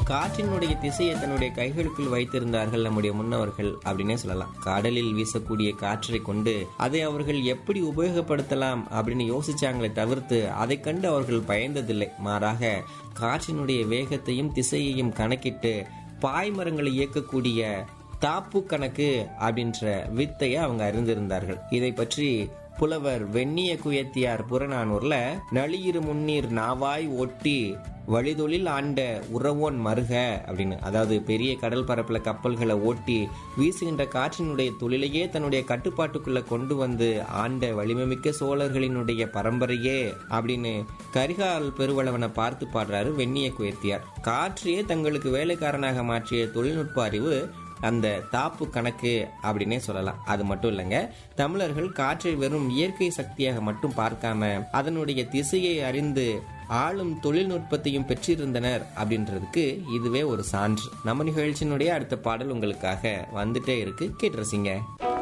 காற்றினுடைய திசையை தன்னுடைய கைகளுக்குள் வைத்திருந்தார்கள் நம்முடைய முன்னவர்கள் அப்படின்னே சொல்லலாம் கடலில் வீசக்கூடிய காற்றை கொண்டு அதை அவர்கள் எப்படி உபயோகப்படுத்தலாம் அப்படின்னு யோசிச்சாங்களே தவிர்த்து அதை கண்டு அவர்கள் பயந்ததில்லை மாறாக காற்றினுடைய வேகத்தையும் திசையையும் கணக்கிட்டு பாய்மரங்களை இயக்கக்கூடிய தாப்பு கணக்கு அப்படின்ற வித்தையை அவங்க அறிந்திருந்தார்கள் இதை பற்றி புலவர் வெண்ணிய குயத்தியார் புறநானூர்ல நளியிரு முன்னீர் நாவாய் ஒட்டி வழிதொழில் ஆண்ட உறவோன் மருக அப்படின்னு அதாவது பெரிய கடல் பரப்புல கப்பல்களை ஓட்டி வீசுகின்ற காற்றினுடைய தொழிலையே தன்னுடைய கட்டுப்பாட்டுக்குள்ள கொண்டு வந்து ஆண்ட வலிமைமிக்க சோழர்களினுடைய பரம்பரையே அப்படின்னு கரிகால் பெருவளவனை பார்த்து பாடுறாரு வெண்ணிய குயத்தியார் காற்றையே தங்களுக்கு வேலைக்காரனாக மாற்றிய தொழில்நுட்ப அறிவு அந்த தாப்பு கணக்கு அப்படின்னே சொல்லலாம் அது மட்டும் இல்லைங்க தமிழர்கள் காற்றை வெறும் இயற்கை சக்தியாக மட்டும் பார்க்காம அதனுடைய திசையை அறிந்து ஆளும் தொழில்நுட்பத்தையும் பெற்றிருந்தனர் அப்படின்றதுக்கு இதுவே ஒரு சான்று நம்ம நிகழ்ச்சியினுடைய அடுத்த பாடல் உங்களுக்காக வந்துட்டே இருக்கு கேட்டு ரசிங்க